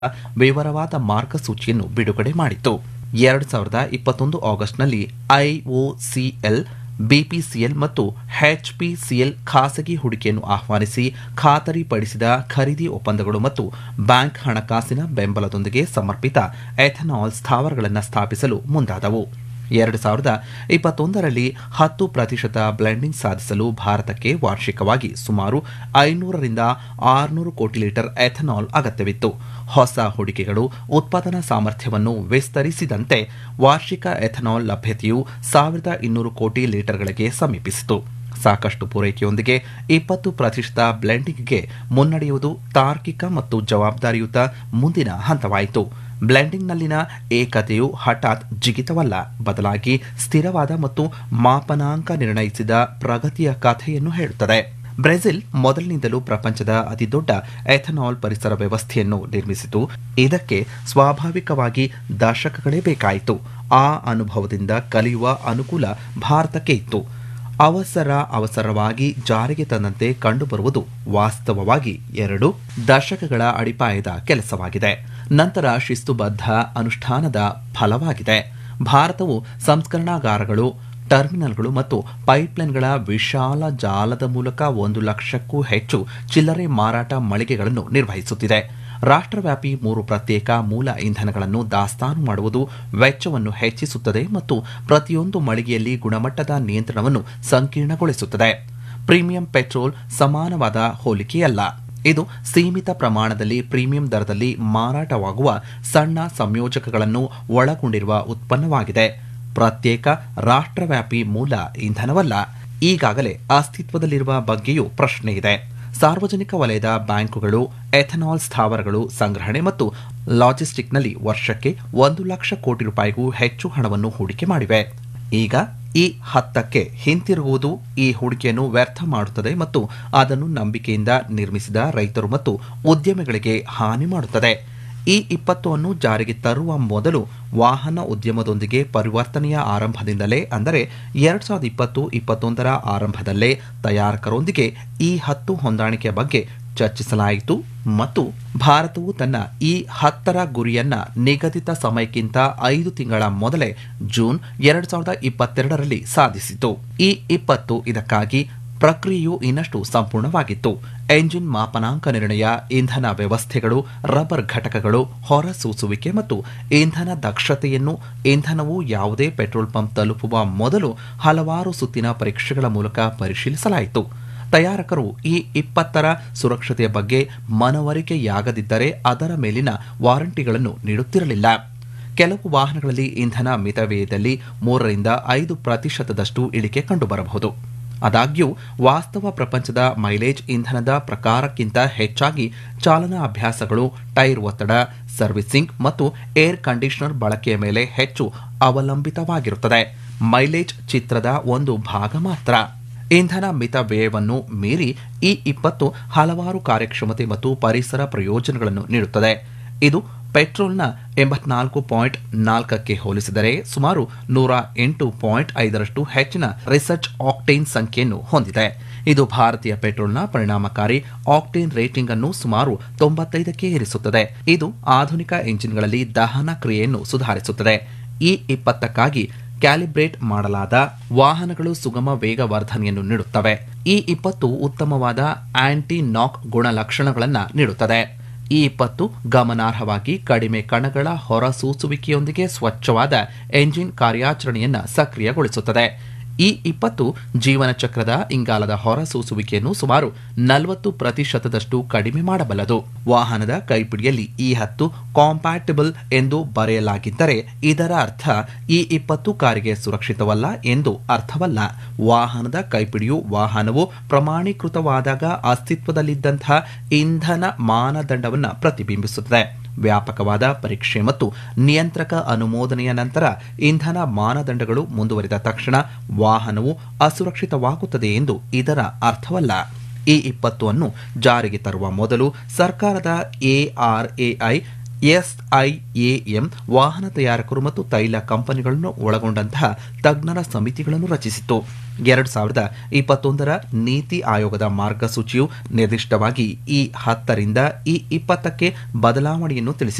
ವಿವರವಾದ ಮಾರ್ಗಸೂಚಿಯನ್ನು ಬಿಡುಗಡೆ ಮಾಡಿತು ಎರಡು ಸಾವಿರದ ಇಪ್ಪತ್ತೊಂದು ಆಗಸ್ಟ್ನಲ್ಲಿ ಐಒಸಿಎಲ್ ಬಿಪಿಸಿಎಲ್ ಮತ್ತು ಎಚ್ಪಿಸಿಎಲ್ ಖಾಸಗಿ ಹೂಡಿಕೆಯನ್ನು ಆಹ್ವಾನಿಸಿ ಖಾತರಿಪಡಿಸಿದ ಖರೀದಿ ಒಪ್ಪಂದಗಳು ಮತ್ತು ಬ್ಯಾಂಕ್ ಹಣಕಾಸಿನ ಬೆಂಬಲದೊಂದಿಗೆ ಸಮರ್ಪಿತ ಎಥನಾಲ್ ಸ್ಥಾವರಗಳನ್ನು ಸ್ಥಾಪಿಸಲು ಮುಂದಾದವು ಎರಡು ಸಾವಿರದ ಇಪ್ಪತ್ತೊಂದರಲ್ಲಿ ಹತ್ತು ಪ್ರತಿಶತ ಬ್ಲೆಂಡಿಂಗ್ ಸಾಧಿಸಲು ಭಾರತಕ್ಕೆ ವಾರ್ಷಿಕವಾಗಿ ಸುಮಾರು ಐನೂರರಿಂದ ಆರುನೂರು ಕೋಟಿ ಲೀಟರ್ ಎಥನಾಲ್ ಅಗತ್ಯವಿತ್ತು ಹೊಸ ಹೂಡಿಕೆಗಳು ಉತ್ಪಾದನಾ ಸಾಮರ್ಥ್ಯವನ್ನು ವಿಸ್ತರಿಸಿದಂತೆ ವಾರ್ಷಿಕ ಎಥನಾಲ್ ಲಭ್ಯತೆಯು ಸಾವಿರದ ಇನ್ನೂರು ಕೋಟಿ ಲೀಟರ್ಗಳಿಗೆ ಸಮೀಪಿಸಿತು ಸಾಕಷ್ಟು ಪೂರೈಕೆಯೊಂದಿಗೆ ಇಪ್ಪತ್ತು ಪ್ರತಿಶತ ಬ್ಲೆಂಡಿಂಗ್ಗೆ ಮುನ್ನಡೆಯುವುದು ತಾರ್ಕಿಕ ಮತ್ತು ಜವಾಬ್ದಾರಿಯುತ ಮುಂದಿನ ಹಂತವಾಯಿತು ಬ್ಲೆಂಡಿಂಗ್ನಲ್ಲಿನ ಏಕತೆಯು ಹಠಾತ್ ಜಿಗಿತವಲ್ಲ ಬದಲಾಗಿ ಸ್ಥಿರವಾದ ಮತ್ತು ಮಾಪನಾಂಕ ನಿರ್ಣಯಿಸಿದ ಪ್ರಗತಿಯ ಕಥೆಯನ್ನು ಹೇಳುತ್ತದೆ ಬ್ರೆಜಿಲ್ ಮೊದಲಿನಿಂದಲೂ ಪ್ರಪಂಚದ ಅತಿದೊಡ್ಡ ಎಥನಾಲ್ ಪರಿಸರ ವ್ಯವಸ್ಥೆಯನ್ನು ನಿರ್ಮಿಸಿತು ಇದಕ್ಕೆ ಸ್ವಾಭಾವಿಕವಾಗಿ ದಶಕಗಳೇ ಬೇಕಾಯಿತು ಆ ಅನುಭವದಿಂದ ಕಲಿಯುವ ಅನುಕೂಲ ಭಾರತಕ್ಕೆ ಇತ್ತು ಅವಸರ ಅವಸರವಾಗಿ ಜಾರಿಗೆ ತಂದಂತೆ ಕಂಡುಬರುವುದು ವಾಸ್ತವವಾಗಿ ಎರಡು ದಶಕಗಳ ಅಡಿಪಾಯದ ಕೆಲಸವಾಗಿದೆ ನಂತರ ಶಿಸ್ತುಬದ್ಧ ಅನುಷ್ಠಾನದ ಫಲವಾಗಿದೆ ಭಾರತವು ಸಂಸ್ಕರಣಾಗಾರಗಳು ಟರ್ಮಿನಲ್ಗಳು ಮತ್ತು ಪೈಪ್ಲೈನ್ಗಳ ವಿಶಾಲ ಜಾಲದ ಮೂಲಕ ಒಂದು ಲಕ್ಷಕ್ಕೂ ಹೆಚ್ಚು ಚಿಲ್ಲರೆ ಮಾರಾಟ ಮಳಿಗೆಗಳನ್ನು ನಿರ್ವಹಿಸುತ್ತಿದೆ ರಾಷ್ಟ್ರವ್ಯಾಪಿ ಮೂರು ಪ್ರತ್ಯೇಕ ಮೂಲ ಇಂಧನಗಳನ್ನು ದಾಸ್ತಾನು ಮಾಡುವುದು ವೆಚ್ಚವನ್ನು ಹೆಚ್ಚಿಸುತ್ತದೆ ಮತ್ತು ಪ್ರತಿಯೊಂದು ಮಳಿಗೆಯಲ್ಲಿ ಗುಣಮಟ್ಟದ ನಿಯಂತ್ರಣವನ್ನು ಸಂಕೀರ್ಣಗೊಳಿಸುತ್ತದೆ ಪ್ರೀಮಿಯಂ ಪೆಟ್ರೋಲ್ ಸಮಾನವಾದ ಹೋಲಿಕೆಯಲ್ಲ ಇದು ಸೀಮಿತ ಪ್ರಮಾಣದಲ್ಲಿ ಪ್ರೀಮಿಯಂ ದರದಲ್ಲಿ ಮಾರಾಟವಾಗುವ ಸಣ್ಣ ಸಂಯೋಜಕಗಳನ್ನು ಒಳಗೊಂಡಿರುವ ಉತ್ಪನ್ನವಾಗಿದೆ ಪ್ರತ್ಯೇಕ ರಾಷ್ಟ್ರವ್ಯಾಪಿ ಮೂಲ ಇಂಧನವಲ್ಲ ಈಗಾಗಲೇ ಅಸ್ತಿತ್ವದಲ್ಲಿರುವ ಬಗ್ಗೆಯೂ ಪ್ರಶ್ನೆ ಇದೆ ಸಾರ್ವಜನಿಕ ವಲಯದ ಬ್ಯಾಂಕುಗಳು ಎಥನಾಲ್ ಸ್ಥಾವರಗಳು ಸಂಗ್ರಹಣೆ ಮತ್ತು ಲಾಜಿಸ್ಟಿಕ್ನಲ್ಲಿ ವರ್ಷಕ್ಕೆ ಒಂದು ಲಕ್ಷ ಕೋಟಿ ರೂಪಾಯಿಗೂ ಹೆಚ್ಚು ಹಣವನ್ನು ಹೂಡಿಕೆ ಮಾಡಿವೆ ಈಗ ಈ ಹತ್ತಕ್ಕೆ ಹಿಂತಿರುಗುವುದು ಈ ಹೂಡಿಕೆಯನ್ನು ವ್ಯರ್ಥ ಮಾಡುತ್ತದೆ ಮತ್ತು ಅದನ್ನು ನಂಬಿಕೆಯಿಂದ ನಿರ್ಮಿಸಿದ ರೈತರು ಮತ್ತು ಉದ್ಯಮಿಗಳಿಗೆ ಹಾನಿ ಮಾಡುತ್ತದೆ ಈ ಇಪ್ಪತ್ತು ಅನ್ನು ಜಾರಿಗೆ ತರುವ ಮೊದಲು ವಾಹನ ಉದ್ಯಮದೊಂದಿಗೆ ಪರಿವರ್ತನೆಯ ಆರಂಭದಿಂದಲೇ ಅಂದರೆ ಎರಡ್ ಸಾವಿರದ ಇಪ್ಪತ್ತು ಇಪ್ಪತ್ತೊಂದರ ಆರಂಭದಲ್ಲೇ ತಯಾರಕರೊಂದಿಗೆ ಈ ಹತ್ತು ಹೊಂದಾಣಿಕೆಯ ಬಗ್ಗೆ ಚರ್ಚಿಸಲಾಯಿತು ಮತ್ತು ಭಾರತವು ತನ್ನ ಈ ಹತ್ತರ ಗುರಿಯನ್ನ ನಿಗದಿತ ಸಮಯಕ್ಕಿಂತ ಐದು ತಿಂಗಳ ಮೊದಲೇ ಜೂನ್ ಎರಡ್ ಸಾವಿರದ ಇಪ್ಪತ್ತೆರಡರಲ್ಲಿ ಸಾಧಿಸಿತು ಈ ಇಪ್ಪತ್ತು ಇದಕ್ಕಾಗಿ ಪ್ರಕ್ರಿಯೆಯು ಇನ್ನಷ್ಟು ಸಂಪೂರ್ಣವಾಗಿತ್ತು ಎಂಜಿನ್ ಮಾಪನಾಂಕ ನಿರ್ಣಯ ಇಂಧನ ವ್ಯವಸ್ಥೆಗಳು ರಬ್ಬರ್ ಘಟಕಗಳು ಹೊರಸೂಸುವಿಕೆ ಮತ್ತು ಇಂಧನ ದಕ್ಷತೆಯನ್ನು ಇಂಧನವು ಯಾವುದೇ ಪೆಟ್ರೋಲ್ ಪಂಪ್ ತಲುಪುವ ಮೊದಲು ಹಲವಾರು ಸುತ್ತಿನ ಪರೀಕ್ಷೆಗಳ ಮೂಲಕ ಪರಿಶೀಲಿಸಲಾಯಿತು ತಯಾರಕರು ಈ ಇಪ್ಪತ್ತರ ಸುರಕ್ಷತೆಯ ಬಗ್ಗೆ ಮನವರಿಕೆಯಾಗದಿದ್ದರೆ ಅದರ ಮೇಲಿನ ವಾರಂಟಿಗಳನ್ನು ನೀಡುತ್ತಿರಲಿಲ್ಲ ಕೆಲವು ವಾಹನಗಳಲ್ಲಿ ಇಂಧನ ಮಿತವ್ಯಯದಲ್ಲಿ ಮೂರರಿಂದ ಐದು ಪ್ರತಿಶತದಷ್ಟು ಇಳಿಕೆ ಕಂಡುಬರಬಹುದು ಆದಾಗ್ಯೂ ವಾಸ್ತವ ಪ್ರಪಂಚದ ಮೈಲೇಜ್ ಇಂಧನದ ಪ್ರಕಾರಕ್ಕಿಂತ ಹೆಚ್ಚಾಗಿ ಚಾಲನಾ ಅಭ್ಯಾಸಗಳು ಟೈರ್ ಒತ್ತಡ ಸರ್ವಿಸಿಂಗ್ ಮತ್ತು ಏರ್ ಕಂಡೀಷನರ್ ಬಳಕೆಯ ಮೇಲೆ ಹೆಚ್ಚು ಅವಲಂಬಿತವಾಗಿರುತ್ತದೆ ಮೈಲೇಜ್ ಚಿತ್ರದ ಒಂದು ಭಾಗ ಮಾತ್ರ ಇಂಧನ ಮಿತ ವ್ಯಯವನ್ನು ಮೀರಿ ಈ ಇಪ್ಪತ್ತು ಹಲವಾರು ಕಾರ್ಯಕ್ಷಮತೆ ಮತ್ತು ಪರಿಸರ ಪ್ರಯೋಜನಗಳನ್ನು ನೀಡುತ್ತದೆ ಇದು ಪೆಟ್ರೋಲ್ನ ಎಂಬತ್ನಾಲ್ಕು ಪಾಯಿಂಟ್ ನಾಲ್ಕಕ್ಕೆ ಹೋಲಿಸಿದರೆ ಸುಮಾರು ನೂರ ಎಂಟು ಪಾಯಿಂಟ್ ಐದರಷ್ಟು ಹೆಚ್ಚಿನ ರಿಸರ್ಚ್ ಆಕ್ಟೇನ್ ಸಂಖ್ಯೆಯನ್ನು ಹೊಂದಿದೆ ಇದು ಭಾರತೀಯ ಪೆಟ್ರೋಲ್ನ ಪರಿಣಾಮಕಾರಿ ಆಕ್ಟೇನ್ ರೇಟಿಂಗ್ ಅನ್ನು ಸುಮಾರು ತೊಂಬತ್ತೈದಕ್ಕೆ ಏರಿಸುತ್ತದೆ ಇದು ಆಧುನಿಕ ಎಂಜಿನ್ಗಳಲ್ಲಿ ದಹನ ಕ್ರಿಯೆಯನ್ನು ಸುಧಾರಿಸುತ್ತದೆ ಈ ಇಪ್ಪತ್ತಕ್ಕಾಗಿ ಕ್ಯಾಲಿಬ್ರೇಟ್ ಮಾಡಲಾದ ವಾಹನಗಳು ಸುಗಮ ವೇಗವರ್ಧನೆಯನ್ನು ನೀಡುತ್ತವೆ ಈ ಇಪ್ಪತ್ತು ಉತ್ತಮವಾದ ಆಂಟಿ ನಾಕ್ ಗುಣಲಕ್ಷಣಗಳನ್ನು ನೀಡುತ್ತದೆ ಈ ಇಪ್ಪತ್ತು ಗಮನಾರ್ಹವಾಗಿ ಕಡಿಮೆ ಕಣಗಳ ಹೊರಸೂಸುವಿಕೆಯೊಂದಿಗೆ ಸ್ವಚ್ಛವಾದ ಎಂಜಿನ್ ಕಾರ್ಯಾಚರಣೆಯನ್ನು ಸಕ್ರಿಯಗೊಳಿಸುತ್ತದೆ ಈ ಇಪ್ಪತ್ತು ಜೀವನ ಚಕ್ರದ ಇಂಗಾಲದ ಹೊರಸೂಸುವಿಕೆಯನ್ನು ಸುಮಾರು ನಲವತ್ತು ಪ್ರತಿಶತದಷ್ಟು ಕಡಿಮೆ ಮಾಡಬಲ್ಲದು ವಾಹನದ ಕೈಪಿಡಿಯಲ್ಲಿ ಈ ಹತ್ತು ಕಾಂಪ್ಯಾಟಿಬಲ್ ಎಂದು ಬರೆಯಲಾಗಿದ್ದರೆ ಇದರ ಅರ್ಥ ಈ ಇಪ್ಪತ್ತು ಕಾರಿಗೆ ಸುರಕ್ಷಿತವಲ್ಲ ಎಂದು ಅರ್ಥವಲ್ಲ ವಾಹನದ ಕೈಪಿಡಿಯು ವಾಹನವು ಪ್ರಮಾಣೀಕೃತವಾದಾಗ ಅಸ್ತಿತ್ವದಲ್ಲಿದ್ದಂತಹ ಇಂಧನ ಮಾನದಂಡವನ್ನು ಪ್ರತಿಬಿಂಬಿಸುತ್ತದೆ ವ್ಯಾಪಕವಾದ ಪರೀಕ್ಷೆ ಮತ್ತು ನಿಯಂತ್ರಕ ಅನುಮೋದನೆಯ ನಂತರ ಇಂಧನ ಮಾನದಂಡಗಳು ಮುಂದುವರಿದ ತಕ್ಷಣ ವಾಹನವು ಅಸುರಕ್ಷಿತವಾಗುತ್ತದೆ ಎಂದು ಇದರ ಅರ್ಥವಲ್ಲ ಈ ಇಪ್ಪತ್ತು ಅನ್ನು ಜಾರಿಗೆ ತರುವ ಮೊದಲು ಸರ್ಕಾರದ ಎಆರ್ಎಐ ಎಸ್ಐಎಎಂ ವಾಹನ ತಯಾರಕರು ಮತ್ತು ತೈಲ ಕಂಪನಿಗಳನ್ನು ಒಳಗೊಂಡಂತಹ ತಜ್ಞರ ಸಮಿತಿಗಳನ್ನು ರಚಿಸಿತು ಎರಡು ಸಾವಿರದ ಇಪ್ಪತ್ತೊಂದರ ನೀತಿ ಆಯೋಗದ ಮಾರ್ಗಸೂಚಿಯು ನಿರ್ದಿಷ್ಟವಾಗಿ ಈ ಹತ್ತರಿಂದ ಈ ಇಪ್ಪತ್ತಕ್ಕೆ ಬದಲಾವಣೆಯನ್ನು ತಿಳಿಸಿದೆ